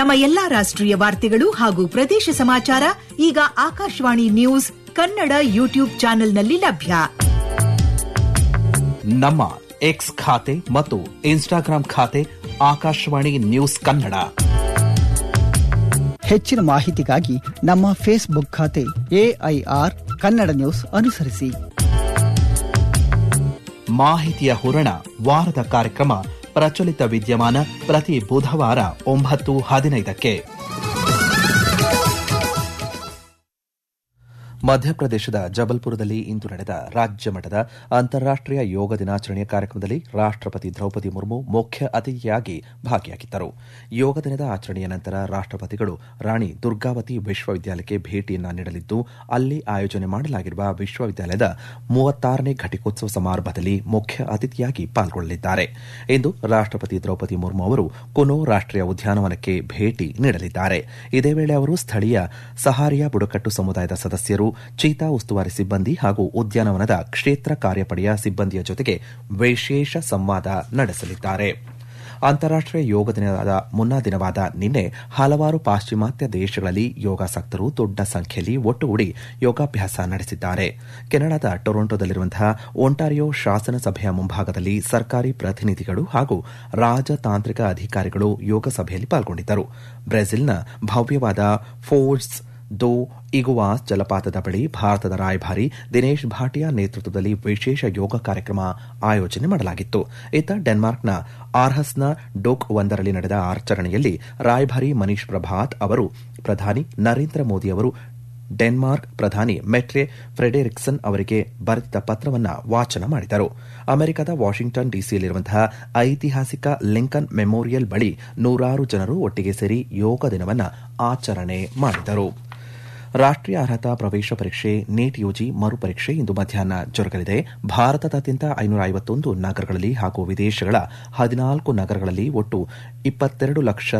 ನಮ್ಮ ಎಲ್ಲಾ ರಾಷ್ಟ್ರೀಯ ವಾರ್ತೆಗಳು ಹಾಗೂ ಪ್ರದೇಶ ಸಮಾಚಾರ ಈಗ ಆಕಾಶವಾಣಿ ನ್ಯೂಸ್ ಕನ್ನಡ ಯೂಟ್ಯೂಬ್ ಚಾನೆಲ್ನಲ್ಲಿ ಲಭ್ಯ ನಮ್ಮ ಎಕ್ಸ್ ಖಾತೆ ಮತ್ತು ಇನ್ಸ್ಟಾಗ್ರಾಂ ಖಾತೆ ಆಕಾಶವಾಣಿ ನ್ಯೂಸ್ ಕನ್ನಡ ಹೆಚ್ಚಿನ ಮಾಹಿತಿಗಾಗಿ ನಮ್ಮ ಫೇಸ್ಬುಕ್ ಖಾತೆ ಎಐಆರ್ ಕನ್ನಡ ನ್ಯೂಸ್ ಅನುಸರಿಸಿ ಮಾಹಿತಿಯ ಹೂರಣ ವಾರದ ಕಾರ್ಯಕ್ರಮ ಪ್ರಚಲಿತ ವಿದ್ಯಮಾನ ಪ್ರತಿ ಬುಧವಾರ ಒಂಬತ್ತು ಹದಿನೈದಕ್ಕೆ ಮಧ್ಯಪ್ರದೇಶದ ಜಬಲ್ಪುರದಲ್ಲಿ ಇಂದು ನಡೆದ ರಾಜ್ಯ ಮಟ್ಟದ ಅಂತಾರಾಷ್ಟೀಯ ಯೋಗ ದಿನಾಚರಣೆಯ ಕಾರ್ಯಕ್ರಮದಲ್ಲಿ ರಾಷ್ಟಪತಿ ದ್ರೌಪದಿ ಮುರ್ಮು ಮುಖ್ಯ ಅತಿಥಿಯಾಗಿ ಭಾಗಿಯಾಗಿದ್ದರು ಯೋಗ ದಿನದ ಆಚರಣೆಯ ನಂತರ ರಾಷ್ಟಪತಿಗಳು ರಾಣಿ ದುರ್ಗಾವತಿ ವಿಶ್ವವಿದ್ಯಾಲಯಕ್ಕೆ ಭೇಟಿಯನ್ನ ನೀಡಲಿದ್ದು ಅಲ್ಲಿ ಆಯೋಜನೆ ಮಾಡಲಾಗಿರುವ ವಿಶ್ವವಿದ್ಯಾಲಯದ ಮೂವತ್ತಾರನೇ ಘಟಿಕೋತ್ಸವ ಸಮಾರಂಭದಲ್ಲಿ ಮುಖ್ಯ ಅತಿಥಿಯಾಗಿ ಪಾಲ್ಗೊಳ್ಳಲಿದ್ದಾರೆ ಇಂದು ರಾಷ್ಟಪತಿ ದ್ರೌಪದಿ ಮುರ್ಮು ಅವರು ಕುನೋ ರಾಷ್ಟೀಯ ಉದ್ಯಾನವನಕ್ಕೆ ಭೇಟಿ ನೀಡಲಿದ್ದಾರೆ ಇದೇ ವೇಳೆ ಅವರು ಸ್ಥಳೀಯ ಸಹಾರಿಯಾ ಬುಡಕಟ್ಟು ಸಮುದಾಯದ ಸದಸ್ಯರು ಚೀತಾ ಉಸ್ತುವಾರಿ ಸಿಬ್ಬಂದಿ ಹಾಗೂ ಉದ್ಯಾನವನದ ಕ್ಷೇತ್ರ ಕಾರ್ಯಪಡೆಯ ಸಿಬ್ಬಂದಿಯ ಜೊತೆಗೆ ವಿಶೇಷ ಸಂವಾದ ನಡೆಸಲಿದ್ದಾರೆ ಅಂತಾರಾಷ್ಟೀಯ ಯೋಗ ದಿನದ ಮುನ್ನಾ ದಿನವಾದ ನಿನ್ನೆ ಹಲವಾರು ಪಾಶ್ಚಿಮಾತ್ಯ ದೇಶಗಳಲ್ಲಿ ಯೋಗಾಸಕ್ತರು ದೊಡ್ಡ ಸಂಖ್ಯೆಯಲ್ಲಿ ಒಟ್ಟುಗೂಡಿ ಯೋಗಾಭ್ಯಾಸ ನಡೆಸಿದ್ದಾರೆ ಕೆನಡಾದ ಟೊರೊಂಟೊದಲ್ಲಿರುವಂತಹ ಒಂಟಾರಿಯೋ ಶಾಸನ ಸಭೆಯ ಮುಂಭಾಗದಲ್ಲಿ ಸರ್ಕಾರಿ ಪ್ರತಿನಿಧಿಗಳು ಹಾಗೂ ರಾಜತಾಂತ್ರಿಕ ಅಧಿಕಾರಿಗಳು ಯೋಗ ಸಭೆಯಲ್ಲಿ ಪಾಲ್ಗೊಂಡಿದ್ದರು ಬ್ರೆಜಿಲ್ನ ಭವ್ಯವಾದ ಫೋರ್ಟ್ಸ್ ದೋ ಇಗುವಾಸ್ ಜಲಪಾತದ ಬಳಿ ಭಾರತದ ರಾಯಭಾರಿ ದಿನೇಶ್ ಭಾಟಿಯಾ ನೇತೃತ್ವದಲ್ಲಿ ವಿಶೇಷ ಯೋಗ ಕಾರ್ಯಕ್ರಮ ಆಯೋಜನೆ ಮಾಡಲಾಗಿತ್ತು ಇತ್ತ ಡೆನ್ಮಾರ್ಕ್ನ ಆರ್ಹಸ್ನ ಡೋಕ್ ಒಂದರಲ್ಲಿ ನಡೆದ ಆಚರಣೆಯಲ್ಲಿ ರಾಯಭಾರಿ ಮನೀಶ್ ಪ್ರಭಾತ್ ಅವರು ಪ್ರಧಾನಿ ನರೇಂದ್ರ ಮೋದಿ ಅವರು ಡೆನ್ಮಾರ್ಕ್ ಪ್ರಧಾನಿ ಮೆಟ್ರೆ ಫ್ರೆಡೆರಿಕ್ಸನ್ ಅವರಿಗೆ ಬರೆದಿದ್ದ ಪತ್ರವನ್ನು ವಾಚನ ಮಾಡಿದರು ಅಮೆರಿಕದ ವಾಷಿಂಗ್ಟನ್ ಡಿಸಿಯಲ್ಲಿರುವಂತಹ ಐತಿಹಾಸಿಕ ಲಿಂಕನ್ ಮೆಮೋರಿಯಲ್ ಬಳಿ ನೂರಾರು ಜನರು ಒಟ್ಟಿಗೆ ಸೇರಿ ಯೋಗ ದಿನವನ್ನು ಆಚರಣೆ ಮಾಡಿದರು ರಾಷ್ಟೀಯ ಅರ್ಹತಾ ಪ್ರವೇಶ ಪರೀಕ್ಷೆ ನೀಟ್ ಯುಜಿ ಮರುಪರೀಕ್ಷೆ ಇಂದು ಮಧ್ಯಾಹ್ನ ಜರುಗಲಿದೆ ಭಾರತದಾದ್ಯಂತ ಐನೂರ ಐವತ್ತೊಂದು ನಗರಗಳಲ್ಲಿ ಹಾಗೂ ವಿದೇಶಗಳ ಹದಿನಾಲ್ಕು ನಗರಗಳಲ್ಲಿ ಒಟ್ಟು ಇಪ್ಪತ್ತೆರಡು ಲಕ್ಷ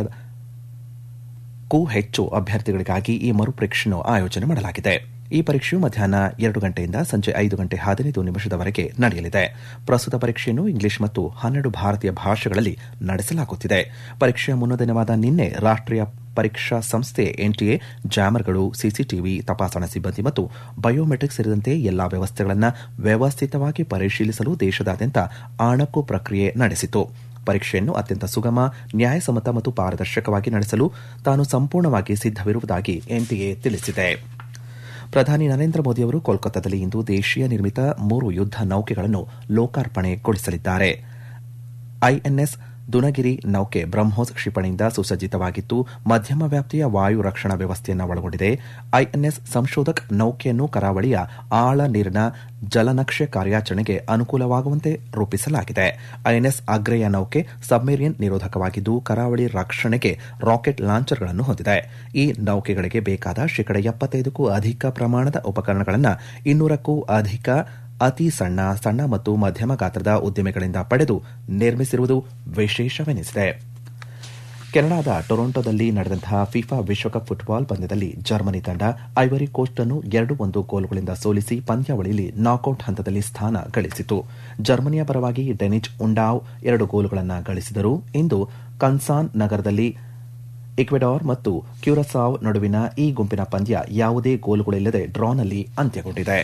ಕ್ಕೂ ಹೆಚ್ಚು ಅಭ್ಯರ್ಥಿಗಳಿಗಾಗಿ ಈ ಮರುಪರೀಕ್ಷೆಯನ್ನು ಆಯೋಜನೆ ಮಾಡಲಾಗಿದೆ ಈ ಪರೀಕ್ಷೆಯು ಮಧ್ಯಾಹ್ನ ಎರಡು ಗಂಟೆಯಿಂದ ಸಂಜೆ ಐದು ಗಂಟೆ ಹದಿನೈದು ನಿಮಿಷದವರೆಗೆ ನಡೆಯಲಿದೆ ಪ್ರಸ್ತುತ ಪರೀಕ್ಷೆಯನ್ನು ಇಂಗ್ಲಿಷ್ ಮತ್ತು ಹನ್ನೆರಡು ಭಾರತೀಯ ಭಾಷೆಗಳಲ್ಲಿ ನಡೆಸಲಾಗುತ್ತಿದೆ ಪರೀಕ್ಷೆಯ ಮುನ್ನ ದಿನವಾದ ನಿನ್ನೆ ರಾಷ್ಟೀಯ ಪರೀಕ್ಷಾ ಸಂಸ್ಥೆ ಎನ್ಟಿಎ ಜಾಮರ್ಗಳು ಸಿಸಿಟಿವಿ ತಪಾಸಣಾ ಸಿಬ್ಬಂದಿ ಮತ್ತು ಬಯೋಮೆಟ್ರಿಕ್ ಸೇರಿದಂತೆ ಎಲ್ಲಾ ವ್ಯವಸ್ಥೆಗಳನ್ನು ವ್ಯವಸ್ಥಿತವಾಗಿ ಪರಿಶೀಲಿಸಲು ದೇಶದಾದ್ಯಂತ ಆಣಕು ಪ್ರಕ್ರಿಯೆ ನಡೆಸಿತು ಪರೀಕ್ಷೆಯನ್ನು ಅತ್ಯಂತ ಸುಗಮ ನ್ಯಾಯಸಮ್ಮತ ಮತ್ತು ಪಾರದರ್ಶಕವಾಗಿ ನಡೆಸಲು ತಾನು ಸಂಪೂರ್ಣವಾಗಿ ಸಿದ್ದವಿರುವುದಾಗಿ ಎನ್ಟಿಎ ತಿಳಿಸಿದೆ ಪ್ರಧಾನಿ ನರೇಂದ್ರ ಮೋದಿ ಅವರು ಕೋಲ್ಕತ್ತಾದಲ್ಲಿ ಇಂದು ದೇಶೀಯ ನಿರ್ಮಿತ ಮೂರು ಯುದ್ದ ನೌಕೆಗಳನ್ನು ಲೋಕಾರ್ಪಣೆಗೊಳಿಸಲಿದ್ದಾರೆ ಐಎನ್ಎಸ್ ದುನಗಿರಿ ನೌಕೆ ಬ್ರಹ್ಮೋಸ್ ಕ್ಷಿಪಣಿಯಿಂದ ಸುಸಜ್ಜಿತವಾಗಿದ್ದು ಮಧ್ಯಮ ವ್ಯಾಪ್ತಿಯ ವಾಯು ರಕ್ಷಣಾ ವ್ಯವಸ್ಥೆಯನ್ನು ಒಳಗೊಂಡಿದೆ ಐಎನ್ಎಸ್ ಸಂಶೋಧಕ್ ನೌಕೆಯನ್ನು ಕರಾವಳಿಯ ಆಳ ನೀರಿನ ಜಲನಕ್ಷೆ ಕಾರ್ಯಾಚರಣೆಗೆ ಅನುಕೂಲವಾಗುವಂತೆ ರೂಪಿಸಲಾಗಿದೆ ಐಎನ್ಎಸ್ ಅಗ್ರೆಯ ನೌಕೆ ಸಬ್ಮೆರಿಯನ್ ನಿರೋಧಕವಾಗಿದ್ದು ಕರಾವಳಿ ರಕ್ಷಣೆಗೆ ರಾಕೆಟ್ ಲಾಂಚರ್ಗಳನ್ನು ಹೊಂದಿದೆ ಈ ನೌಕೆಗಳಿಗೆ ಬೇಕಾದ ಶೇಕಡ ಎಪ್ಪತ್ತೈದಕ್ಕೂ ಅಧಿಕ ಪ್ರಮಾಣದ ಉಪಕರಣಗಳನ್ನು ಇನ್ನೂರಕ್ಕೂ ಅಧಿಕ ಅತಿ ಸಣ್ಣ ಸಣ್ಣ ಮತ್ತು ಮಧ್ಯಮ ಗಾತ್ರದ ಉದ್ದಿಮೆಗಳಿಂದ ಪಡೆದು ನಿರ್ಮಿಸಿರುವುದು ವಿಶೇಷವೆನಿಸಿದೆ ಕೆನಡಾದ ಟೊರೊಂಟೊದಲ್ಲಿ ನಡೆದಂತಹ ಫಿಫಾ ವಿಶ್ವಕಪ್ ಫುಟ್ಬಾಲ್ ಪಂದ್ಯದಲ್ಲಿ ಜರ್ಮನಿ ತಂಡ ಐವರಿ ಕೋಸ್ಟ್ ಅನ್ನು ಎರಡು ಒಂದು ಗೋಲುಗಳಿಂದ ಸೋಲಿಸಿ ಪಂದ್ಯಾವಳಿಯಲ್ಲಿ ನಾಕೌಟ್ ಹಂತದಲ್ಲಿ ಸ್ಥಾನ ಗಳಿಸಿತು ಜರ್ಮನಿಯ ಪರವಾಗಿ ಡೆನಿಚ್ ಉಂಡಾವ್ ಎರಡು ಗೋಲುಗಳನ್ನು ಗಳಿಸಿದರು ಇಂದು ಕನ್ಸಾನ್ ನಗರದಲ್ಲಿ ಇಕ್ವೆಡಾರ್ ಮತ್ತು ಕ್ಯೂರಸಾವ್ ನಡುವಿನ ಈ ಗುಂಪಿನ ಪಂದ್ಯ ಯಾವುದೇ ಗೋಲುಗಳಿಲ್ಲದೆ ಡ್ರಾನಲ್ಲಿ ಅಂತ್ಯಗೊಂಡಿದೆ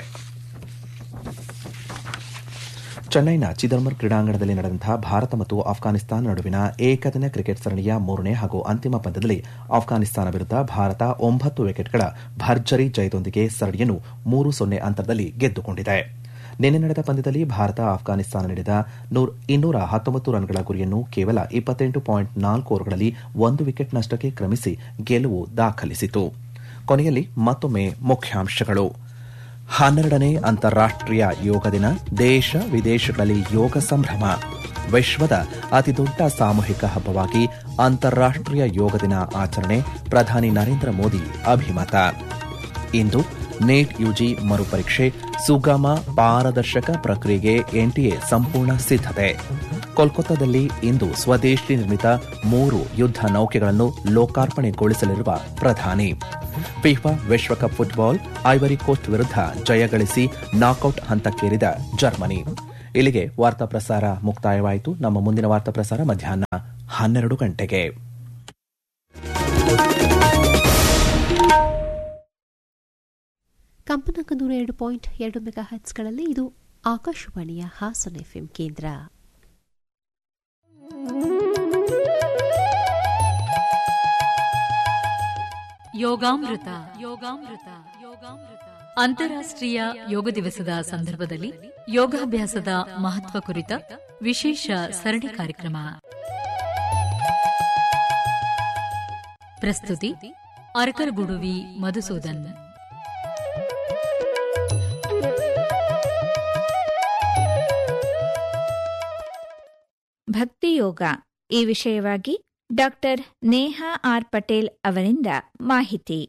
ಚೆನ್ನೈನ ಚಿದಂಬರ್ ಕ್ರೀಡಾಂಗಣದಲ್ಲಿ ನಡೆದಂತಹ ಭಾರತ ಮತ್ತು ಆಫ್ಘಾನಿಸ್ತಾನ ನಡುವಿನ ಏಕದಿನ ಕ್ರಿಕೆಟ್ ಸರಣಿಯ ಮೂರನೇ ಹಾಗೂ ಅಂತಿಮ ಪಂದ್ಯದಲ್ಲಿ ಆಫ್ಘಾನಿಸ್ತಾನ ವಿರುದ್ಧ ಭಾರತ ಒಂಬತ್ತು ವಿಕೆಟ್ಗಳ ಭರ್ಜರಿ ಜಯದೊಂದಿಗೆ ಸರಣಿಯನ್ನು ಮೂರು ಸೊನ್ನೆ ಅಂತರದಲ್ಲಿ ಗೆದ್ದುಕೊಂಡಿದೆ ನಿನ್ನೆ ನಡೆದ ಪಂದ್ಯದಲ್ಲಿ ಭಾರತ ಆಫ್ಘಾನಿಸ್ತಾನ ನೀಡಿದ ಇನ್ನೂರ ಹತ್ತೊಂಬತ್ತು ರನ್ಗಳ ಗುರಿಯನ್ನು ಕೇವಲ ಇಪ್ಪತ್ತೆಂಟು ಪಾಯಿಂಟ್ ನಾಲ್ಕು ಓವರ್ಗಳಲ್ಲಿ ಒಂದು ವಿಕೆಟ್ ನಷ್ಟಕ್ಕೆ ಕ್ರಮಿಸಿ ಗೆಲುವು ದಾಖಲಿಸಿತು ಕೊನೆಯಲ್ಲಿ ಮತ್ತೊಮ್ಮೆ ಮುಖ್ಯಾಂಶಗಳು ಹನ್ನೆರಡನೇ ಅಂತಾರಾಷ್ಟೀಯ ಯೋಗ ದಿನ ದೇಶ ವಿದೇಶಗಳಲ್ಲಿ ಯೋಗ ಸಂಭ್ರಮ ವಿಶ್ವದ ಅತಿದೊಡ್ಡ ಸಾಮೂಹಿಕ ಹಬ್ಬವಾಗಿ ಅಂತಾರಾಷ್ಟೀಯ ಯೋಗ ದಿನ ಆಚರಣೆ ಪ್ರಧಾನಿ ನರೇಂದ್ರ ಮೋದಿ ಅಭಿಮತ ಇಂದು ನೀಟ್ ಯುಜಿ ಮರುಪರೀಕ್ಷೆ ಸುಗಮ ಪಾರದರ್ಶಕ ಪ್ರಕ್ರಿಯೆಗೆ ಎನ್ಟಿಎ ಸಂಪೂರ್ಣ ಸಿದ್ಧತೆ ಕೋಲ್ಕತ್ತಾದಲ್ಲಿ ಇಂದು ಸ್ವದೇಶಿ ನಿರ್ಮಿತ ಮೂರು ಯುದ್ದ ನೌಕೆಗಳನ್ನು ಲೋಕಾರ್ಪಣೆಗೊಳಿಸಲಿರುವ ಪ್ರಧಾನಿ ಫಿಫಾ ವಿಶ್ವಕಪ್ ಫುಟ್ಬಾಲ್ ಐವರಿ ಕೋಸ್ಟ್ ವಿರುದ್ಧ ಜಯಗಳಿಸಿ ನಾಕೌಟ್ ಹಂತಕ್ಕೇರಿದ ಜರ್ಮನಿ ಇಲ್ಲಿಗೆ ವಾರ್ತಾ ಪ್ರಸಾರ ಮುಕ್ತಾಯವಾಯಿತು ನಮ್ಮ ಮುಂದಿನ ವಾರ್ತಾ ಪ್ರಸಾರ ಮಧ್ಯಾಹ್ನ ಹನ್ನೆರಡು ಗಂಟೆಗೆ ಕಂಪನಾಂಕ ನೂರ ಎರಡು ಪಾಯಿಂಟ್ ಎರಡು ಮೆಗಾ ಹರ್ಟ್ಸ್ಗಳಲ್ಲಿ ಇದು ಆಕಾಶವಾಣಿಯ ಹಾಸನ ಎಫ್ಎಂ ಕೇಂದ್ರ ಯೋಗಾಮೃತ ಯೋಗಾಮೃತ ಯೋಗಾಮೃತ ಅಂತಾರಾಷ್ಟ್ರೀಯ ಯೋಗ ದಿವಸದ ಸಂದರ್ಭದಲ್ಲಿ ಯೋಗಾಭ್ಯಾಸದ ಮಹತ್ವ ಕುರಿತ ವಿಶೇಷ ಸರಣಿ ಕಾರ್ಯಕ್ರಮ ಪ್ರಸ್ತುತಿ ಅರಕರಗುಡುವಿ ಮಧುಸೂದನ್ ಭಕ್ತಿಯೋಗ ಈ ವಿಷಯವಾಗಿ ಡಾಕ್ಟರ್ ನೇಹಾ ಆರ್ ಪಟೇಲ್ ಅವರಿಂದ ಮಾಹಿತಿ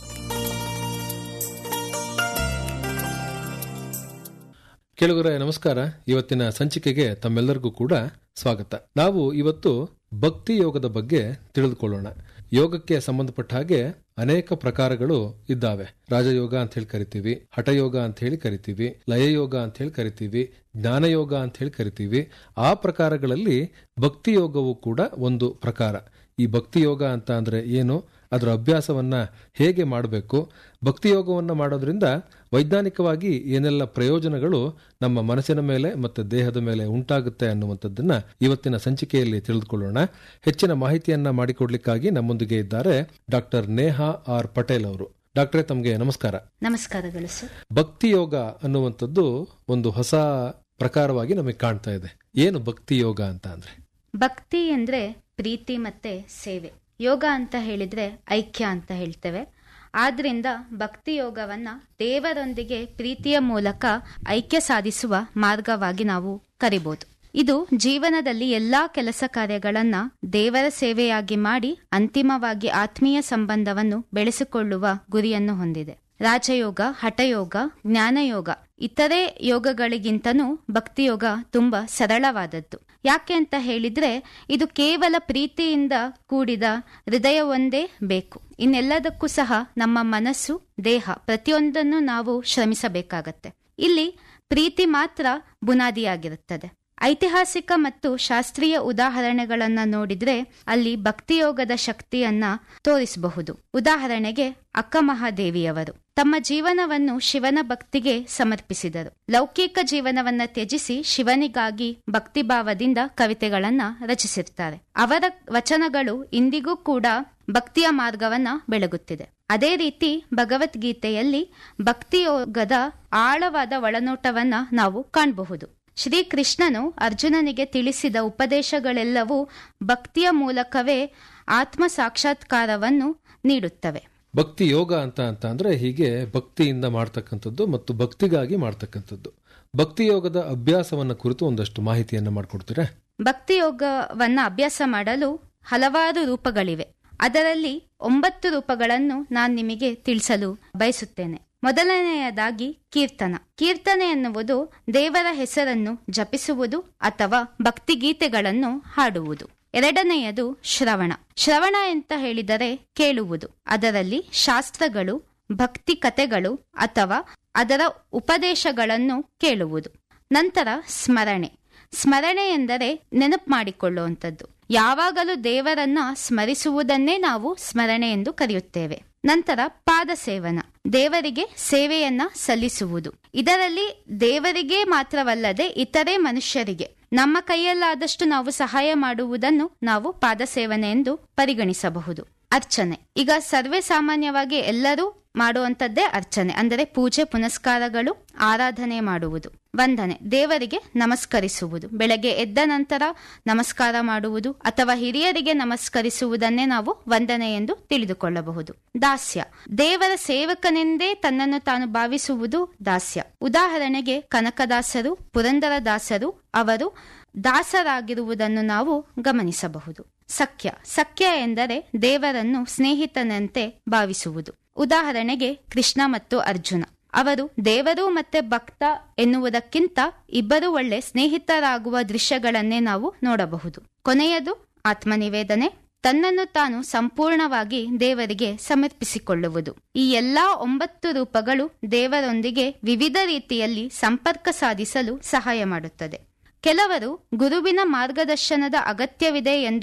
ಕೇಳುಗರೆ ನಮಸ್ಕಾರ ಇವತ್ತಿನ ಸಂಚಿಕೆಗೆ ತಮ್ಮೆಲ್ಲರಿಗೂ ಕೂಡ ಸ್ವಾಗತ ನಾವು ಇವತ್ತು ಭಕ್ತಿ ಯೋಗದ ಬಗ್ಗೆ ತಿಳಿದುಕೊಳ್ಳೋಣ ಯೋಗಕ್ಕೆ ಸಂಬಂಧಪಟ್ಟ ಹಾಗೆ ಅನೇಕ ಪ್ರಕಾರಗಳು ಇದ್ದಾವೆ ರಾಜಯೋಗ ಅಂತ ಹೇಳಿ ಕರಿತೀವಿ ಹಠಯೋಗ ಅಂತ ಹೇಳಿ ಕರಿತೀವಿ ಲಯಯೋಗ ಅಂತ ಹೇಳಿ ಕರಿತೀವಿ ಜ್ಞಾನಯೋಗ ಅಂತ ಹೇಳಿ ಕರಿತೀವಿ ಆ ಪ್ರಕಾರಗಳಲ್ಲಿ ಭಕ್ತಿ ಯೋಗವು ಕೂಡ ಒಂದು ಪ್ರಕಾರ ಈ ಭಕ್ತಿ ಯೋಗ ಅಂತ ಅಂದ್ರೆ ಏನು ಅದರ ಅಭ್ಯಾಸವನ್ನ ಹೇಗೆ ಮಾಡಬೇಕು ಭಕ್ತಿ ಯೋಗವನ್ನ ಮಾಡೋದ್ರಿಂದ ವೈಜ್ಞಾನಿಕವಾಗಿ ಏನೆಲ್ಲ ಪ್ರಯೋಜನಗಳು ನಮ್ಮ ಮನಸ್ಸಿನ ಮೇಲೆ ಮತ್ತೆ ದೇಹದ ಮೇಲೆ ಉಂಟಾಗುತ್ತೆ ಅನ್ನುವಂಥದ್ದನ್ನ ಇವತ್ತಿನ ಸಂಚಿಕೆಯಲ್ಲಿ ತಿಳಿದುಕೊಳ್ಳೋಣ ಹೆಚ್ಚಿನ ಮಾಹಿತಿಯನ್ನ ಮಾಡಿಕೊಡ್ಲಿಕ್ಕಾಗಿ ನಮ್ಮೊಂದಿಗೆ ಇದ್ದಾರೆ ಡಾಕ್ಟರ್ ನೇಹಾ ಆರ್ ಪಟೇಲ್ ಅವರು ಡಾಕ್ಟ್ರೇ ತಮಗೆ ನಮಸ್ಕಾರ ನಮಸ್ಕಾರಗಳು ಸರ್ ಭಕ್ತಿ ಯೋಗ ಅನ್ನುವಂಥದ್ದು ಒಂದು ಹೊಸ ಪ್ರಕಾರವಾಗಿ ನಮಗೆ ಕಾಣ್ತಾ ಇದೆ ಏನು ಭಕ್ತಿ ಯೋಗ ಅಂತ ಅಂದ್ರೆ ಭಕ್ತಿ ಅಂದ್ರೆ ಪ್ರೀತಿ ಮತ್ತೆ ಸೇವೆ ಯೋಗ ಅಂತ ಹೇಳಿದ್ರೆ ಐಕ್ಯ ಅಂತ ಹೇಳ್ತೇವೆ ಆದ್ರಿಂದ ಭಕ್ತಿ ಯೋಗವನ್ನ ದೇವರೊಂದಿಗೆ ಪ್ರೀತಿಯ ಮೂಲಕ ಐಕ್ಯ ಸಾಧಿಸುವ ಮಾರ್ಗವಾಗಿ ನಾವು ಕರಿಬಹುದು ಇದು ಜೀವನದಲ್ಲಿ ಎಲ್ಲಾ ಕೆಲಸ ಕಾರ್ಯಗಳನ್ನ ದೇವರ ಸೇವೆಯಾಗಿ ಮಾಡಿ ಅಂತಿಮವಾಗಿ ಆತ್ಮೀಯ ಸಂಬಂಧವನ್ನು ಬೆಳೆಸಿಕೊಳ್ಳುವ ಗುರಿಯನ್ನು ಹೊಂದಿದೆ ರಾಜಯೋಗ ಹಠಯೋಗ ಜ್ಞಾನಯೋಗ ಇತರೆ ಯೋಗಗಳಿಗಿಂತನೂ ಭಕ್ತಿಯೋಗ ತುಂಬಾ ಸರಳವಾದದ್ದು ಯಾಕೆ ಅಂತ ಹೇಳಿದ್ರೆ ಇದು ಕೇವಲ ಪ್ರೀತಿಯಿಂದ ಕೂಡಿದ ಹೃದಯ ಒಂದೇ ಬೇಕು ಇನ್ನೆಲ್ಲದಕ್ಕೂ ಸಹ ನಮ್ಮ ಮನಸ್ಸು ದೇಹ ಪ್ರತಿಯೊಂದನ್ನು ನಾವು ಶ್ರಮಿಸಬೇಕಾಗತ್ತೆ ಇಲ್ಲಿ ಪ್ರೀತಿ ಮಾತ್ರ ಬುನಾದಿಯಾಗಿರುತ್ತದೆ ಐತಿಹಾಸಿಕ ಮತ್ತು ಶಾಸ್ತ್ರೀಯ ಉದಾಹರಣೆಗಳನ್ನ ನೋಡಿದ್ರೆ ಅಲ್ಲಿ ಭಕ್ತಿಯೋಗದ ಶಕ್ತಿಯನ್ನ ತೋರಿಸಬಹುದು ಉದಾಹರಣೆಗೆ ಅಕ್ಕ ಮಹಾದೇವಿಯವರು ತಮ್ಮ ಜೀವನವನ್ನು ಶಿವನ ಭಕ್ತಿಗೆ ಸಮರ್ಪಿಸಿದರು ಲೌಕಿಕ ಜೀವನವನ್ನ ತ್ಯಜಿಸಿ ಶಿವನಿಗಾಗಿ ಭಕ್ತಿಭಾವದಿಂದ ಕವಿತೆಗಳನ್ನ ರಚಿಸಿರ್ತಾರೆ ಅವರ ವಚನಗಳು ಇಂದಿಗೂ ಕೂಡ ಭಕ್ತಿಯ ಮಾರ್ಗವನ್ನ ಬೆಳಗುತ್ತಿದೆ ಅದೇ ರೀತಿ ಭಗವದ್ಗೀತೆಯಲ್ಲಿ ಭಕ್ತಿಯೋಗದ ಆಳವಾದ ಒಳನೋಟವನ್ನ ನಾವು ಕಾಣಬಹುದು ಶ್ರೀಕೃಷ್ಣನು ಅರ್ಜುನನಿಗೆ ತಿಳಿಸಿದ ಉಪದೇಶಗಳೆಲ್ಲವೂ ಭಕ್ತಿಯ ಮೂಲಕವೇ ಆತ್ಮ ಸಾಕ್ಷಾತ್ಕಾರವನ್ನು ನೀಡುತ್ತವೆ ಭಕ್ತಿ ಯೋಗ ಅಂತ ಅಂತ ಅಂದ್ರೆ ಹೀಗೆ ಭಕ್ತಿಯಿಂದ ಮಾಡ್ತಕ್ಕಂಥದ್ದು ಮತ್ತು ಭಕ್ತಿಗಾಗಿ ಮಾಡ್ತಕ್ಕಂಥದ್ದು ಭಕ್ತಿ ಯೋಗದ ಅಭ್ಯಾಸವನ್ನ ಕುರಿತು ಒಂದಷ್ಟು ಮಾಹಿತಿಯನ್ನ ಮಾಡ್ಕೊಡ್ತೀರಾ ಭಕ್ತಿಯೋಗವನ್ನ ಅಭ್ಯಾಸ ಮಾಡಲು ಹಲವಾರು ರೂಪಗಳಿವೆ ಅದರಲ್ಲಿ ಒಂಬತ್ತು ರೂಪಗಳನ್ನು ನಾನು ನಿಮಗೆ ತಿಳಿಸಲು ಬಯಸುತ್ತೇನೆ ಮೊದಲನೆಯದಾಗಿ ಕೀರ್ತನ ಕೀರ್ತನೆ ಎನ್ನುವುದು ದೇವರ ಹೆಸರನ್ನು ಜಪಿಸುವುದು ಅಥವಾ ಭಕ್ತಿಗೀತೆಗಳನ್ನು ಹಾಡುವುದು ಎರಡನೆಯದು ಶ್ರವಣ ಶ್ರವಣ ಅಂತ ಹೇಳಿದರೆ ಕೇಳುವುದು ಅದರಲ್ಲಿ ಶಾಸ್ತ್ರಗಳು ಭಕ್ತಿ ಕಥೆಗಳು ಅಥವಾ ಅದರ ಉಪದೇಶಗಳನ್ನು ಕೇಳುವುದು ನಂತರ ಸ್ಮರಣೆ ಸ್ಮರಣೆ ಎಂದರೆ ನೆನಪು ಮಾಡಿಕೊಳ್ಳುವಂಥದ್ದು ಯಾವಾಗಲೂ ದೇವರನ್ನ ಸ್ಮರಿಸುವುದನ್ನೇ ನಾವು ಸ್ಮರಣೆ ಎಂದು ಕರೆಯುತ್ತೇವೆ ನಂತರ ಪಾದ ಸೇವನ ದೇವರಿಗೆ ಸೇವೆಯನ್ನ ಸಲ್ಲಿಸುವುದು ಇದರಲ್ಲಿ ದೇವರಿಗೆ ಮಾತ್ರವಲ್ಲದೆ ಇತರೆ ಮನುಷ್ಯರಿಗೆ ನಮ್ಮ ಕೈಯಲ್ಲಾದಷ್ಟು ನಾವು ಸಹಾಯ ಮಾಡುವುದನ್ನು ನಾವು ಪಾದ ಸೇವನೆ ಎಂದು ಪರಿಗಣಿಸಬಹುದು ಅರ್ಚನೆ ಈಗ ಸರ್ವೇ ಸಾಮಾನ್ಯವಾಗಿ ಎಲ್ಲರೂ ಮಾಡುವಂತದ್ದೇ ಅರ್ಚನೆ ಅಂದರೆ ಪೂಜೆ ಪುನಸ್ಕಾರಗಳು ಆರಾಧನೆ ಮಾಡುವುದು ವಂದನೆ ದೇವರಿಗೆ ನಮಸ್ಕರಿಸುವುದು ಬೆಳಗ್ಗೆ ಎದ್ದ ನಂತರ ನಮಸ್ಕಾರ ಮಾಡುವುದು ಅಥವಾ ಹಿರಿಯರಿಗೆ ನಮಸ್ಕರಿಸುವುದನ್ನೇ ನಾವು ವಂದನೆ ಎಂದು ತಿಳಿದುಕೊಳ್ಳಬಹುದು ದಾಸ್ಯ ದೇವರ ಸೇವಕನೆಂದೇ ತನ್ನನ್ನು ತಾನು ಭಾವಿಸುವುದು ದಾಸ್ಯ ಉದಾಹರಣೆಗೆ ಕನಕದಾಸರು ಪುರಂದರದಾಸರು ಅವರು ದಾಸರಾಗಿರುವುದನ್ನು ನಾವು ಗಮನಿಸಬಹುದು ಸಖ್ಯ ಸಖ್ಯ ಎಂದರೆ ದೇವರನ್ನು ಸ್ನೇಹಿತನಂತೆ ಭಾವಿಸುವುದು ಉದಾಹರಣೆಗೆ ಕೃಷ್ಣ ಮತ್ತು ಅರ್ಜುನ ಅವರು ದೇವರು ಮತ್ತೆ ಭಕ್ತ ಎನ್ನುವುದಕ್ಕಿಂತ ಇಬ್ಬರು ಒಳ್ಳೆ ಸ್ನೇಹಿತರಾಗುವ ದೃಶ್ಯಗಳನ್ನೇ ನಾವು ನೋಡಬಹುದು ಕೊನೆಯದು ಆತ್ಮನಿವೇದನೆ ತನ್ನನ್ನು ತಾನು ಸಂಪೂರ್ಣವಾಗಿ ದೇವರಿಗೆ ಸಮರ್ಪಿಸಿಕೊಳ್ಳುವುದು ಈ ಎಲ್ಲಾ ಒಂಬತ್ತು ರೂಪಗಳು ದೇವರೊಂದಿಗೆ ವಿವಿಧ ರೀತಿಯಲ್ಲಿ ಸಂಪರ್ಕ ಸಾಧಿಸಲು ಸಹಾಯ ಮಾಡುತ್ತದೆ ಕೆಲವರು ಗುರುವಿನ ಮಾರ್ಗದರ್ಶನದ ಅಗತ್ಯವಿದೆ ಎಂದು